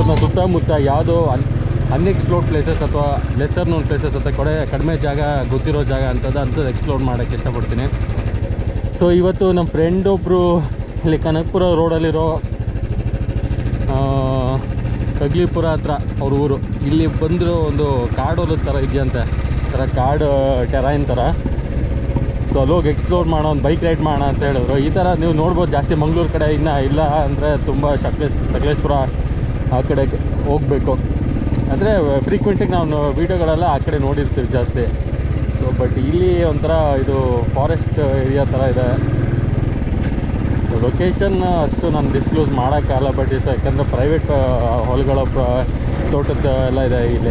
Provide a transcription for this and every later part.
ಬೆಂಗಳೂರಿನ ಸುತ್ತಮುತ್ತ ಯಾವುದೋ ಅನ್ ಅನ್ಎಕ್ಸ್ಪ್ಲೋರ್ಡ್ ಪ್ಲೇಸಸ್ ಅಥವಾ ಲೆಸರ್ ನೋನ್ ಪ್ಲೇಸಸ್ ಅಥವಾ ಕಡೆ ಕಡಿಮೆ ಜಾಗ ಗೊತ್ತಿರೋ ಜಾಗ ಅಂತದ್ದು ಅಂಥದ್ದು ಎಕ್ಸ್ಪ್ಲೋರ್ ಮಾಡೋಕ್ಕೆ ಇಷ್ಟಪಡ್ತೀನಿ ಸೊ ಇವತ್ತು ನಮ್ಮ ಫ್ರೆಂಡ್ ಒಬ್ಬರು ಇಲ್ಲಿ ಕನಕಪುರ ರೋಡಲ್ಲಿರೋ ಆ, ಕಗ್ಲಿಪುರ ಹತ್ರ ಅವ್ರ ಊರು ಇಲ್ಲಿ ಬಂದಿರೋ ಒಂದು ಕಾಡು ಹೊಲದ ಥರ ಇದೆಯಂತೆ ಥರ ಕಾಡು ಟೆರೈನ್ ಥರ ಸೊ ಅಲ್ಲಿ ಹೋಗಿ ಎಕ್ಸ್ಪ್ಲೋರ್ ಮಾಡೋ ಒಂದು ಬೈಕ್ ರೈಡ್ ಮಾಡೋಣ ಅಂತ ಹೇಳಿದ್ರು ಈ ಥರ ನೀವು ನೋಡ್ಬೋದು ಜಾಸ್ತಿ ಮಂಗಳೂರು ಕಡೆ ಇನ್ನೂ ಇಲ್ಲ ಅಂದರೆ ತುಂಬ ಸಕಲೇಶ್ ಸಕಲೇಶ್ಪುರ ಆ ಕಡೆ ಹೋಗಬೇಕು ಅಂದರೆ ಫ್ರೀಕ್ವೆಂಟಾಗಿ ನಾವು ವೀಡಿಯೋಗಳೆಲ್ಲ ಆ ಕಡೆ ನೋಡಿರ್ತೀವಿ ಜಾಸ್ತಿ ಸೊ ಬಟ್ ಇಲ್ಲಿ ಒಂಥರ ಇದು ಫಾರೆಸ್ಟ್ ಏರಿಯಾ ಥರ ಇದೆ ಲೊಕೇಶನ್ ಅಷ್ಟು ನಾನು ಡಿಸ್ಕ್ಲೋಸ್ ಮಾಡೋಕ್ಕಾಗಲ್ಲ ಬಟ್ ಇದು ಯಾಕಂದರೆ ಪ್ರೈವೇಟ್ ಹೊಲಗಳ ಪ್ರ- ತೋಟದ ಎಲ್ಲ ಇದೆ ಇಲ್ಲಿ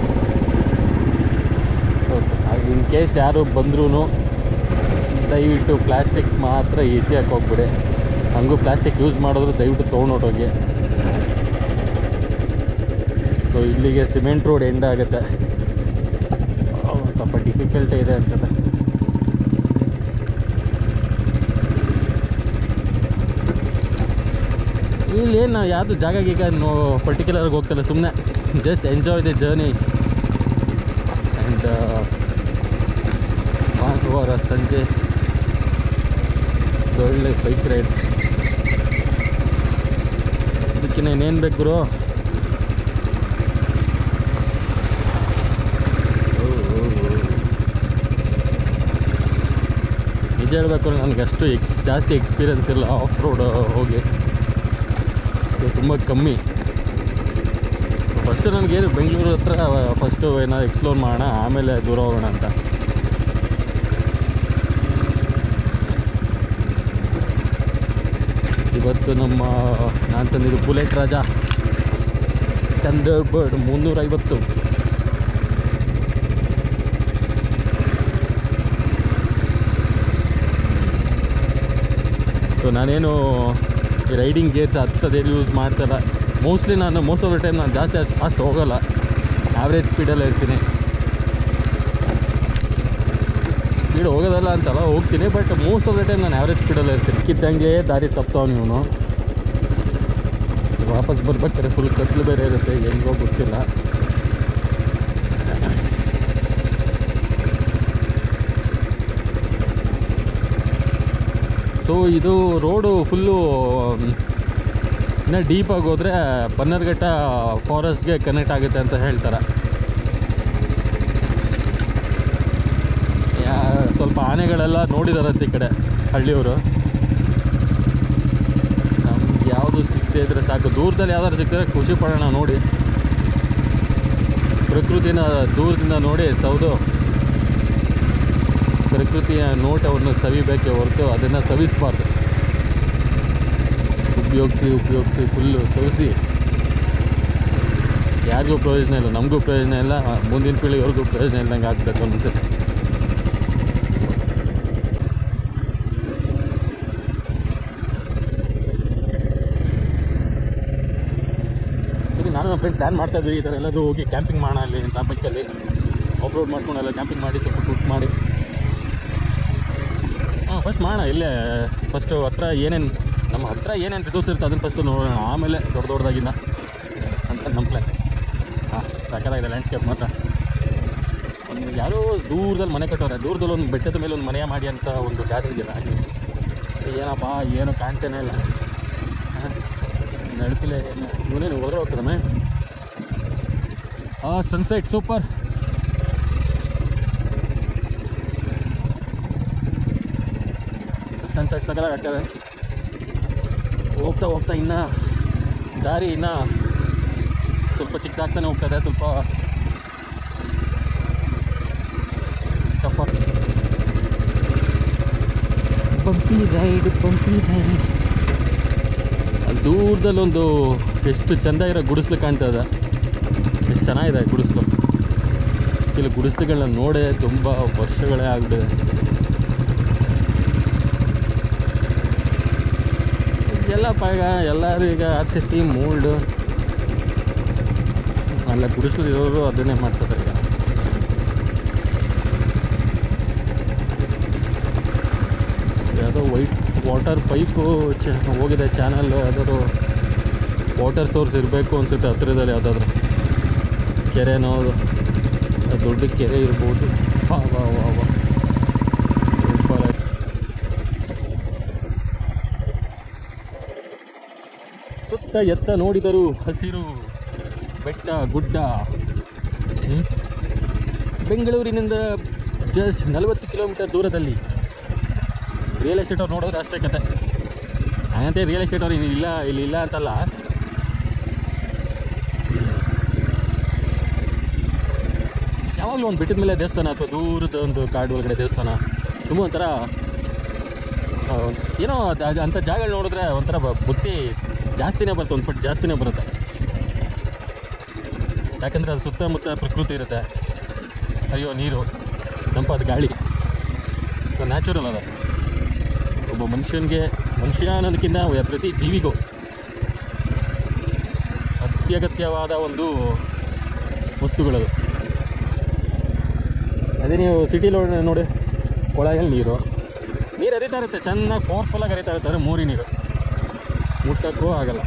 ಸೊ ಇನ್ ಕೇಸ್ ಯಾರು ಬಂದ್ರೂ ದಯವಿಟ್ಟು ಪ್ಲಾಸ್ಟಿಕ್ ಮಾತ್ರ ಈಸಿಯಾಗಿ ಹೋಗ್ಬಿಡಿ ಹಂಗೂ ಪ್ಲಾಸ್ಟಿಕ್ ಯೂಸ್ ಮಾಡಿದ್ರು ದಯವಿಟ್ಟು ತೊಗೊಂಡೋಗಿ ಸೊ ಇಲ್ಲಿಗೆ ಸಿಮೆಂಟ್ ರೋಡ್ ಎಂಡ್ ಆಗುತ್ತೆ ಅವ್ ಸ್ವಲ್ಪ ಡಿಫಿಕಲ್ಟ್ ಇದೆ ಅನ್ಸುತ್ತೆ ಇಲ್ಲಿ ಏನು ನಾವು ಯಾವುದು ಜಾಗ ಗೀಗ ನೋ ಪರ್ಟಿಕ್ಯುಲರ್ಗೆ ಹೋಗ್ತಿಲ್ಲ ಸುಮ್ಮನೆ just enjoy the journey and ಭಾನುವಾರ ಸಂಜೆ ಒಳ್ಳೆ ಬೈಕ್ ರೈಡ್ ಅದಕ್ಕಿಂತ ಇನ್ನೇನು ಬೇಕು ಗುರು ನಿಜ ಹೇಳ್ಬೇಕು ಅಂದ್ರೆ ನನಗೆ ಅಷ್ಟು ಎಕ್ಸ್ ಜಾಸ್ತಿ ಎಕ್ಸ್ಪೀರಿಯನ್ಸ್ ಇಲ್ಲ ಆಫ್ ರೋಡ್ ಹೋಗಿ ಸೊ ತುಂಬ ಕಮ್ಮಿ ಫಸ್ಟು ನನಗೇನು ಬೆಂಗಳೂರು ಹತ್ರ ಫಸ್ಟು ಏನಾದ್ರು ಎಕ್ಸ್ಪ್ಲೋರ್ ಮಾಡೋಣ ಆಮೇಲೆ ದೂರ ಹೋಗೋಣ ಅಂತ ಇವತ್ತು ನಮ್ಮ ನಾನು ತಂದಿದ್ದು ಬುಲೆಟ್ ರಾಜ ಥಂಡರ್ ಬರ್ಡ್ ಮುನ್ನೂರೈವತ್ತು ಸೊ ನಾನೇನು ಈ ರೈಡಿಂಗ್ ಗೇರ್ಸ್ ಹತ್ತದೇನು ಯೂಸ್ ಮಾಡ್ತಾಯಿಲ್ಲ ಮೋಸ್ಟ್ಲಿ ನಾನು ಮೋಸ್ಟ್ ಆಫ್ ದ ಟೈಮ್ ನಾನು ಜಾಸ್ತಿ ಅಷ್ಟು ಫಾಸ್ಟ್ ಹೋಗೋಲ್ಲ ಆವ್ರೇಜ್ ಸ್ಪೀಡಲ್ಲೇ ಇರ್ತೀನಿ ಸ್ಪೀಡ್ ಹೋಗೋದಲ್ಲ ಅಂತಲ್ಲ ಹೋಗ್ತೀನಿ but most of the time ನಾನು ಆವ್ರೇಜ್ ಸ್ಪೀಡಲ್ಲೇ ಇರ್ತೀನಿ ಕಿದ್ದಂಗೆ ದಾರಿ ತಪ್ತಾವ್ ಇವನು ವಾಪಸ್ ಬರ್ಬೇಕಾದ್ರೆ ಫುಲ್ ಕತ್ಲು ಬೇರೆ ಇರುತ್ತೆ ಹೆಂಗೋ ಗೊತ್ತಿಲ್ಲ ಸೊ ಇದು ರೋಡು ಫುಲ್ಲು ಇನ್ನೂ ಡೀಪಾಗಿ ಹೋದರೆ ಬನ್ನರ್ಘಟ್ಟ ಫಾರೆಸ್ಟ್ಗೆ ಕನೆಕ್ಟ್ ಆಗುತ್ತೆ ಅಂತ ಹೇಳ್ತಾರೆ ಯಾ- ಸ್ವಲ್ಪ ಆನೆಗಳೆಲ್ಲ ನೋಡಿದಾರಂತೆ ಈ ಕಡೆ ಹಳ್ಳಿಯವರು ನಮ್ಗೆ ಯಾವುದು ಸಿಕ್ಕದೆ ಇದ್ರೆ ಸಾಕು ದೂರದಲ್ಲಿ ಯಾವ್ದಾದ್ರು ಸಿಕ್ಕಿದ್ರೆ ಖುಷಿ ಪಡೋಣ ನೋಡಿ ಪ್ರಕೃತಿನ ದೂರದಿಂದ ನೋಡಿ ಸೌದು ಪ್ರಕೃತಿಯ ನೋಟವನ್ನು ಸವಿಬೇಕೆ ಹೊರತು ಅದನ್ನು ಸವಿಸಬಾರ್ದು ಉಪಯೋಗಿಸಿ ಉಪಯೋಗಿಸಿ ಫುಲ್ಲು ಸವಿಸಿ ಯಾರಿಗೂ ಪ್ರಯೋಜನ ಇಲ್ಲ ನಮಗೂ ಪ್ರಯೋಜನ ಇಲ್ಲ ಮುಂದಿನ ಪೀಳಿಗೆವ್ರಿಗೂ ಪ್ರಯೋಜನ ಇಲ್ದಂಗೆ ಆಗ್ಬೇಕು ಅನ್ಸುತ್ತೆ ಸರಿ ನಾನು ನಮ್ಮ ಫ್ರೆಂಡ್ ಪ್ಲ್ಯಾನ್ ಮಾಡ್ತಾ ಇದ್ವಿ ಈ ಥರ ಎಲ್ಲಾದರೂ ಹೋಗಿ ಕ್ಯಾಂಪಿಂಗ್ ಮಾಡೋಣ ಅಲ್ಲಿ ಅಂತ ಬೈಕಲ್ಲಿ ಆಫ್ ರೋಡ್ ಮಾಡ್ಕೊಂಡೆಲ್ಲ ಕ್ಯಾಂಪಿಂಗ್ ಮಾಡಿ ಸ್ವಲ್ಪ ಕುಕ್ ಮಾಡಿ ಹಾಂ ಫಸ್ಟ್ ಮಾಡೋಣ ಇಲ್ಲೇ ಫಸ್ಟು ಹತ್ರ ಏನೇನು ನಮ್ಮ ಹತ್ರ ಏನೇನು ರಿಸೋರ್ಸ್ ಇರುತ್ತೆ ಅದನ್ನು ಫಸ್ಟು ನೋಡೋಣ ಆಮೇಲೆ ದೊಡ್ಡ ದೊಡ್ಡದಾಗಿಲ್ಲ ಅಂತ ನಮ್ಮ ಪ್ಲ್ಯಾನ್ ಹಾಂ ಸಾಕಾಗಿದೆ ಲ್ಯಾಂಡ್ಸ್ಕೇಪ್ ಮಾತ್ರ ಒಂದು ಯಾರೋ ದೂರದಲ್ಲಿ ಮನೆ ಕಟ್ಟೋರೆ ದೂರದಲ್ಲಿ ಒಂದು ಬೆಟ್ಟದ ಮೇಲೆ ಒಂದು ಮನೆ ಮಾಡಿ ಅಂತ ಒಂದು ಗಾದೆ ಇದೆಯಲ್ಲ ಹಾಗೆ ಏನಪ್ಪ ಏನೂ ಕಾಣ್ತಾನೆ ಇಲ್ಲ ಹಾಂ ನಡುಪಿಲೆ ಇವನೇನು ಹೋದ್ರೆ ಹೋಗ್ತದಮ್ಮ ಹಾಂ ಸನ್ಸೆಟ್ ಸೂಪರ್ ಸನ್ಸೆಟ್ ಸಕಲಾಗಿ ಆಗ್ತದೆ ಹೋಗ್ತಾ ಹೋಗ್ತಾ ಇನ್ನು ದಾರಿ ಇನ್ನು ಸ್ವಲ್ಪ ಚಿಕ್ಕದಾಗ್ತಾನೆ ಹೋಗ್ತದೆ ಸ್ವಲ್ಪ tough bumpy ride bumpy ride ಅಲ್ಲಿ ದೂರದಲ್ಲೊಂದು ಎಷ್ಟು ಚೆಂದ ಇರೋ ಗುಡಿಸ್ಲು ಕಾಣ್ತದೆ ಎಷ್ಟು ಚೆನ್ನಾಗಿದೆ ಗುಡಿಸ್ಲು ಇಲ್ಲಿ ಗುಡಿಸ್ಲುಗಳನ್ನ ನೋಡೇ ತುಂಬ ವರ್ಷಗಳೇ ಆಗ್ಬಿಟ್ಟಿದೆ ಎಲ್ಲಪ್ಪ ಈಗ ಎಲ್ಲರೂ ಈಗ ಆರ್ ಸಿ ಸಿ ಮೂಲ್ಡು ಅಲ್ಲ ಗುಡಿಸ್ಲು ಇರೋರು ಅದನ್ನೇ ಮಾಡ್ತಾರೆ ಈಗ ಯಾವುದೋ ವೈಟ್ ವಾಟರ್ ಪೈಪು ಚ ಹೋಗಿದೆ ಚಾನಲ್ ಯಾವ್ದಾದ್ರು ವಾಟರ್ ಸೋರ್ಸ್ ಇರಬೇಕು ಅನ್ಸುತ್ತೆ ಹತ್ತಿರದಲ್ಲಿ ಯಾವುದಾದ್ರು ಕೆರೆನೋ ದೊಡ್ಡ ಕೆರೆ ಇರ್ಬೋದು ವಾ ವಾ ವಾ ವಾ ಸೂಪರ್ ಆಯ್ತು ಸುತ್ತ ಎತ್ತ ನೋಡಿದರು ಹಸಿರು ಬೆಟ್ಟ ಗುಡ್ಡ ಹ್ಮ್? ಬೆಂಗಳೂರಿನಿಂದ ಜಸ್ಟ್ ನಲವತ್ತು ಕಿಲೋಮೀಟರ್ ದೂರದಲ್ಲಿ ರಿಯಲ್ ಎಸ್ಟೇಟ್ ಅವ್ರು ನೋಡಿದ್ರೆ ಅಷ್ಟೇ ಕತೆ ಹಾಗಂತೆ ರಿಯಲ್ ಎಸ್ಟೇಟ್ ಅವ್ರು ಇಲ್ಲಿ ಇಲ್ಲ ಇಲ್ಲಿ ಇಲ್ಲ ಅಂತಲ್ಲ ಯಾವಾಗಲೂ ಒಂದು ಬೆಟ್ಟದ ಮೇಲೆ ದೇವಸ್ಥಾನ ಅಥವಾ ದೂರದ ಒಂದು ಕಾಡು ಒಳಗಡೆ ದೇವಸ್ಥಾನ ತುಂಬ ಒಂಥರ ಆ, ಏನೋ ಅದ್- ಅದ್- ಅಂಥ ಜಾಗಗಳು ನೋಡಿದ್ರೆ ಒಂಥರ ಬ- ಬುದ್ಧಿ ಜಾಸ್ತಿನೇ ಬರುತ್ತೆ ಒಂದು ಪಟ್ಟು ಜಾಸ್ತಿನೇ ಬರುತ್ತೆ ಯಾಕಂದರೆ ಅದು ಸುತ್ತಮುತ್ತ ಪ್ರಕೃತಿ ಇರುತ್ತೆ ಅಯ್ಯೋ ನೀರು ತಂಪಾದ ಗಾಳಿ ಸೊ ನ್ಯಾಚುರಲ್ ಅದ ಒಬ್ಬ ಮನುಷ್ಯನಿಗೆ ಮನುಷ್ಯ ಅನ್ನೋದಕ್ಕಿಂತ ಪ್ರತಿ ಜೀವಿಗೂ ಅತ್ಯಗತ್ಯವಾದ ಒಂದು ವಸ್ತುಗಳದು ಅದೇ ನೀವು ಸಿಟಿಲಿ ನೋಡಿ ಕೊಳಗಲ್ಲಿ ನೀರು ನೀರು ಹರಿತಾ ಇರುತ್ತೆ ಚೆನ್ನಾಗಿ ಪವರ್ಫುಲ್ಲಾಗಿ ಹರಿತಾ ಇರ್ತಾರೆ ಮೂರಿ ನೀರು ಮುಟ್ಟಕ್ಕೂ ಆಗಲ್ಲ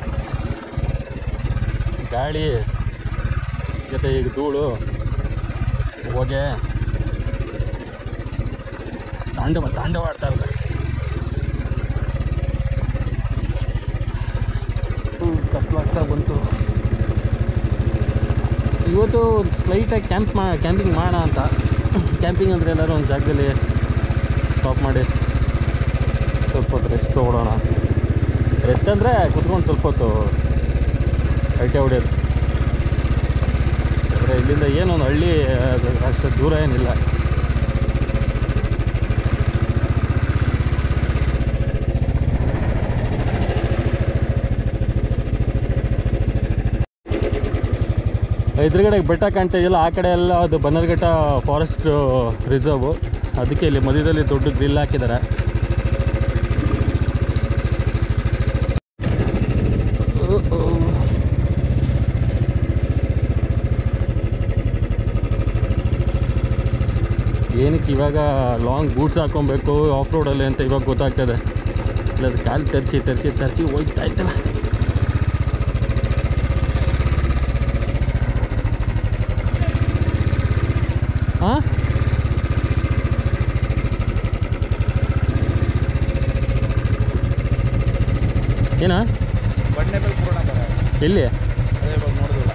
ಗಾಳಿ ಜೊತೆ ಈಗ ಧೂಳು ಹೊಗೆ ತಾಂಡವ ತಾಂಡವ ಆಡ್ತಾ ಇರುತ್ತೆ ಕತ್ಲಾಗ್ತಾ ಬಂತು ಇವತ್ತು ಸ್ಲೈಟಾಗಿ ಕ್ಯಾಂಪ್ ಮಾ ಕ್ಯಾಂಪಿಂಗ್ ಮಾಡೋಣ ಅಂತ ಕ್ಯಾಂಪಿಂಗ್ ಅಂದರೆ ಎಲ್ಲರೂ ಒಂದು ಜಾಗದಲ್ಲಿ ಸ್ಟಾಪ್ ಮಾಡಿ ಸ್ವಲ್ಪ ಹೊತ್ತು ರೆಸ್ಟ್ ತೊಗೊಳೋಣ ರೆಸ್ಟ್ ಅಂದರೆ ಕುತ್ಕೊಂಡು ಸ್ವಲ್ಪ ಹೊತ್ತು ಹರಟೆ ಹೊಡೆಯೋದು ಅಂದರೆ ಇಲ್ಲಿಂದ ಏನೊಂದು ಹಳ್ಳಿ ಅದು ಅಷ್ಟು ದೂರ ಏನಿಲ್ಲ ಎದುರುಗಡೆ ಬೆಟ್ಟ ಕಾಣ್ತಾ ಇದೆಯಲ್ಲ ಆ ಕಡೆ ಎಲ್ಲ ಅದು ಬನ್ನರ್ಘಟ್ಟ ಫಾರೆಸ್ಟ್ ರಿಸರ್ವು ಅದಕ್ಕೆ ಇಲ್ಲಿ ಮಧ್ಯದಲ್ಲಿ ದೊಡ್ಡ ಗ್ರಿಲ್ ಹಾಕಿದ್ದಾರೆ ಏನಕ್ಕೆ ಇವಾಗ ಲಾಂಗ್ ಬೂಟ್ಸ್ ಹಾಕೊಬೇಕು ಆಫ್ ರೋಡಲ್ಲಿ ಅಂತ ಇವಾಗ ಗೊತ್ತಾಗ್ತದೆ ಇಲ್ಲ ಅದು ಕಾಲು ತರಿಸಿ ತರಿಸಿ ತರಿಸಿ ಹೋಗ್ತಾ ಇತ್ತಲ್ಲ ಹಾಂ ಏನ ಬಂಡೆ ಮೇಲೆ ಪೂರ್ಣ ಬರ ಎಲ್ಲಿ ಅದೇ ಇವಾಗ ನೋಡಿದಿಲ್ಲ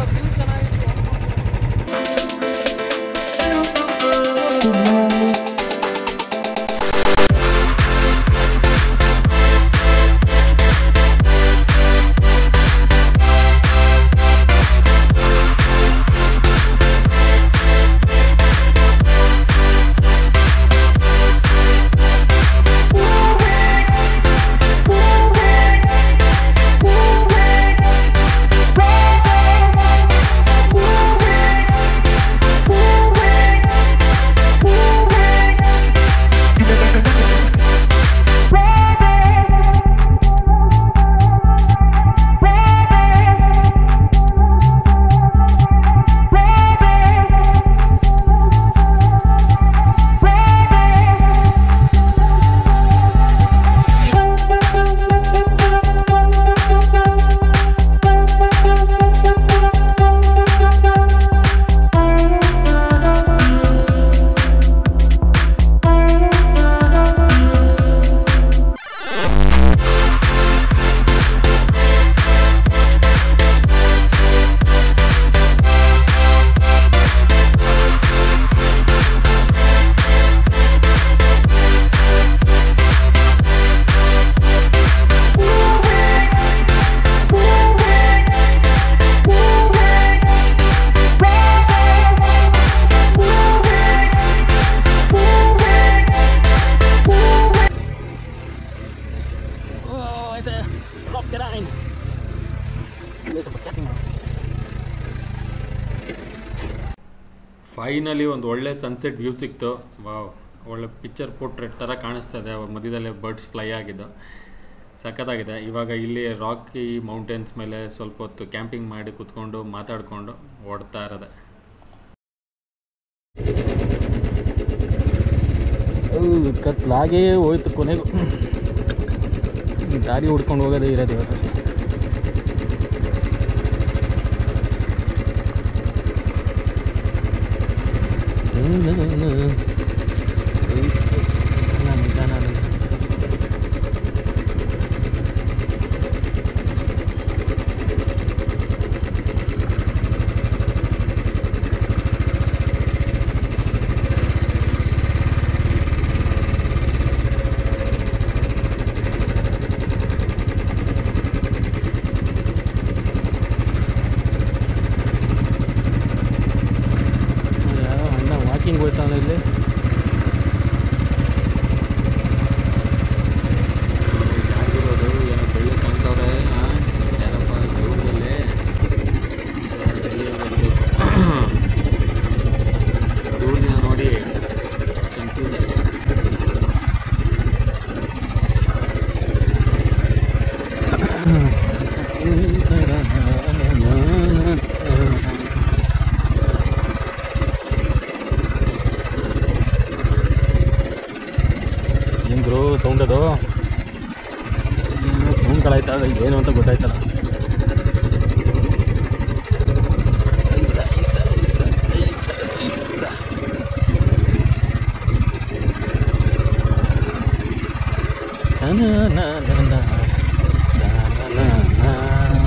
Oh, it's a rock terrain. Finally ಒಂದು ಒಳ್ಳೆ ಸನ್ಸೆಟ್ ವ್ಯೂ ಸಿಕ್ತು ವಾವ್ ಒಳ್ಳೆ ಪಿಕ್ಚರ್ ಪೋರ್ಟ್ರೇಟ್ ಥರ ಕಾಣಿಸ್ತಾ ಇದೆ ಅವಾಗ ಮಧ್ಯದಲ್ಲೇ ಬರ್ಡ್ಸ್ ಫ್ಲೈ ಆಗಿದ್ದು ಸಖತ್ತಾಗಿದೆ ಇವಾಗ ಇಲ್ಲಿ ರಾಕಿ ಮೌಂಟೇನ್ಸ್ ಮೇಲೆ ಸ್ವಲ್ಪ ಹೊತ್ತು ಕ್ಯಾಂಪಿಂಗ್ ಮಾಡಿ ಕುತ್ಕೊಂಡು ಮಾತಾಡಿಕೊಂಡು ಓಡ್ತಾ ಇರೋದೆ ಕತ್ಲಾಗೇ ಹೋಯ್ತು ಕೊನೆಗೂ ದಾರಿ ಹುಡ್ಕೊಂಡು ಹೋಗೋದೇ ಇರೋದು ಇವತ್ತು ಯಾರೋ ಅಣ್ಣ ವಾಕಿಂಗ್ ಹೋಯ್ತಾವನ ಇಲ್ಲಿ ಆಗಿರೋದು ಏನೋ ಬೆಳ್ಳಿ ಕಾಣ್ತವ್ರೆ ಯಾರಪ್ಪ ದೂರದಲ್ಲೇ ದೂರದಿಂದ ನೋಡಿ ಕನ್ಫ್ಯೂಸ್ ಆಗಿ ಏನು ಗುರು ಸೌಂಡ್ ಅದು ಸೌಂಡ್ ಕಳಾಯ್ತಾ ಅದು ಏನು ಅಂತ ಗೊತ್ತಾಯ್ತಲ್ಲ ಐಸ, ಐಸ, ಐಸ, ಐಸ, ಐಸ. na-na-na-na-na, na-na-na-na.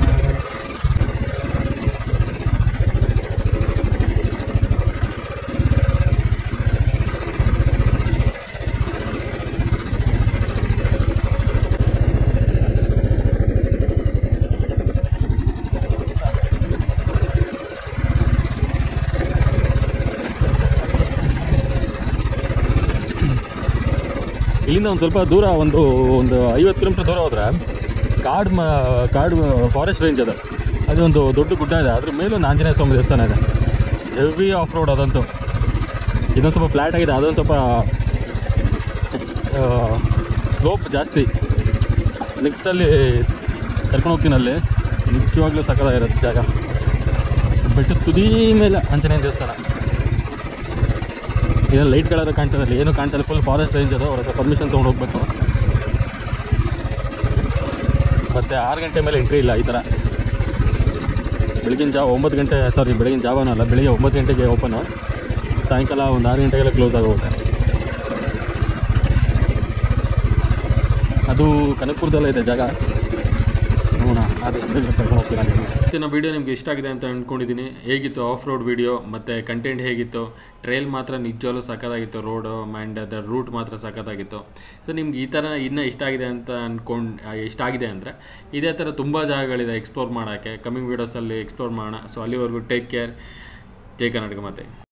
ಇಲ್ಲಿಂದ ಒಂದು ಸ್ವಲ್ಪ ದೂರ ಒಂದು ಒಂದು ಐವತ್ತು ಕಿಲೋಮೀಟರ್ ದೂರ ಹೋದ್ರೆ ಕಾಡು ಮ ಕಾಡು ಫಾರೆಸ್ಟ್ ರೇಂಜ್ ಅದು ಅದೊಂದು ದೊಡ್ಡ ಗುಡ್ಡ ಇದೆ ಅದ್ರ ಮೇಲೆ ಒಂದು ಆಂಜನೇಯ ಸ್ವಾಮಿ ದೇವಸ್ಥಾನ ಇದೆ ಹೆವಿ ಆಫ್ ರೋಡ್ ಅದಂತೂ ಇದೊಂದು ಸ್ವಲ್ಪ ಫ್ಲ್ಯಾಟ್ ಆಗಿದೆ ಅದೊಂದು ಸ್ವಲ್ಪ ಸ್ಲೋಪ್ ಜಾಸ್ತಿ ನೆಕ್ಸ್ಟಲ್ಲಿ ಕರ್ಕೊಂಡು ಹೋಗ್ತೀನಿ ಅಲ್ಲಿ ನಿಜವಾಗ್ಲೂ ಸಕ್ಕದಾಗಿರುತ್ತೆ ಜಾಗ ಬೆಟ್ಟದ ತುದಿ ಮೇಲೆ ಆಂಜನೇಯ ದೇವಸ್ಥಾನ ಏನೋ ಲೈಟ್ಗಳಾದ್ರೂ ಕಾಣ್ತದಲ್ಲಿ ಏನು ಕಾಣ್ತಲ್ಲ ಫುಲ್ ಫಾರೆಸ್ಟ್ ರೇಂಜ್ ಅದು ಅವ್ರ ಹತ್ರ ಪರ್ಮಿಷನ್ ತೊಗೊಂಡು ಹೋಗ್ಬೇಕು ಮತ್ತು ಆರು ಗಂಟೆ ಮೇಲೆ ಎಂಟ್ರಿ ಇಲ್ಲ ಈ ಥರ ಬೆಳಗಿನ ಜಾವ ಒಂಬತ್ತು ಗಂಟೆ ಸಾರಿ ಬೆಳಗಿನ ಜಾವನೂ ಅಲ್ಲ ಬೆಳಿಗ್ಗೆ ಒಂಬತ್ತು ಗಂಟೆಗೆ ಓಪನು ಸಾಯಂಕಾಲ ಒಂದು ಆರು ಗಂಟೆಗೆಲ್ಲ ಕ್ಲೋಸ್ ಆಗೋಗುತ್ತೆ ಅದು ಕನಕಪುರದಲ್ಲೇ ಇದೆ ಜಾಗ ನೋಡೋಣ ಆದಷ್ಟು ಬೇಗ ಕರ್ಕೊಂಡು ಹೋಗ್ತೀನಿ ಅಲ್ಲಿ ಇವತ್ತಿನ ವಿಡಿಯೋ ನಿಮ್ಗೆ ಇಷ್ಟ ಆಗಿದೆ ಅಂತ ಅಂದ್ಕೊಂಡಿದ್ದೀನಿ ಹೇಗಿತ್ತು ಆಫ್ ರೋಡ್ ವಿಡಿಯೋ ಮತ್ತು ಕಂಟೆಂಟ್ ಹೇಗಿತ್ತು ಟ್ರೈಲ್ ಮಾತ್ರ ನಿಜವಾಗ್ಲೂ ಸಖತ್ತಾಗಿತ್ತು ರೋಡು ಆ್ಯಂಡ್ ಅದರ ರೂಟ್ ಮಾತ್ರ ಸಖತ್ತಾಗಿತ್ತು ಸೊ ನಿಮ್ಗೆ ಈ ಥರ ಇನ್ನೂ ಇಷ್ಟ ಆಗಿದೆ ಅಂತ ಅಂದ್ಕೊಂಡು ಇಷ್ಟ ಆಗಿದೆ ಅಂದರೆ ಇದೇ ಥರ ತುಂಬ ಜಾಗಗಳಿದೆ ಎಕ್ಸ್ಪ್ಲೋರ್ ಮಾಡೋಕ್ಕೆ ಕಮಿಂಗ್ ವೀಡಿಯೋಸಲ್ಲಿ ಎಕ್ಸ್ಪ್ಲೋರ್ ಮಾಡೋಣ ಸೊ ಅಲ್ಲಿವರೆಗೂ ಟೇಕ್ ಕೇರ್ ಜೈ ಕರ್ನಾಟಕ ಮತ್ತೆ